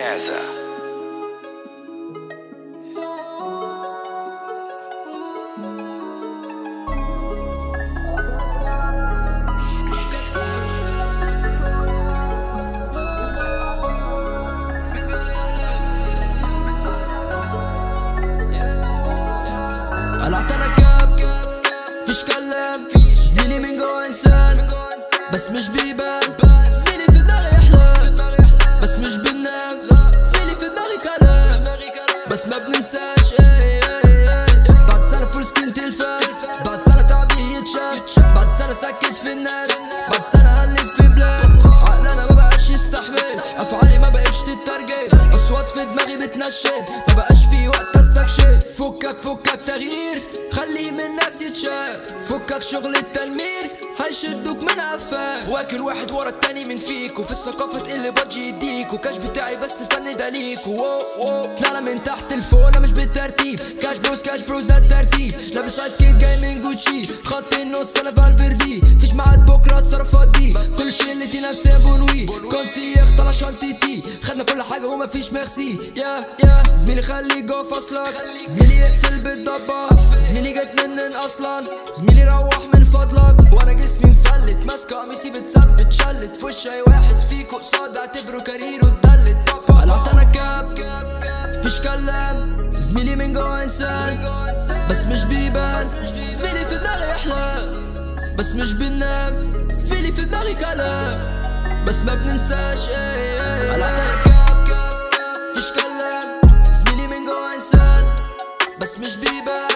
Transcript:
كازا قلعت انا كاب فيش كلام زميلي من جوا انسان بس مش بيبان زميلي في دماغي احلام بس مش بننام زميلي في دماغي كلام بس ما بننساش اي اي اي بعد سنة فول سكرين تلفاز بعد سنة تعبي يتشاف بعد سنة سكت في الناس بعد سنة هلف في بلاد عقلنا ما بقاش يستحمل افعالي ما بقتش تترجم اصوات في دماغي بتنشن ما بقاش في وقت استكشف فكك فكك تغيير خليه من الناس يتشاف فكك شغل التنمير هيشدوك من قفاك واكل واحد ورا التاني من فيك وفي الثقافة تقل بادجي يديك وكاش بتاعي بس الفن ده ليك واو واو طلعنا من تحت لفوق انا مش بالترتيب كاش بروز كاش بروز ده الترتيب لابس ايس كيت جاي من جوتشي خط النص انا فالفيردي فيش ميعاد بكره اتصرفات دي كل شلتي نفسي بونوي كونسي اختار شنطتي خدنا كل حاجه وما فيش ميرسي يا يا زميلي خليك جوه فصلك زميلي يقفل بالضبه زميلي جيت منن اصلا زميلي روح من فضلك وانا جسمي مفلت ماسكه قميصي بتثبت شلت في وش اي واحد فيكو قصاد اعتبره كاريره اتدلت قلعت انا كاب فيش كلام زميلي من جوا انسان بس مش بيبان زميلي في دماغي احلام بس مش بننام زميلي في دماغي كلام بس ما بننساش اي اي قلعت انا كاب فيش كلام زميلي من جوا انسان بس مش بيبان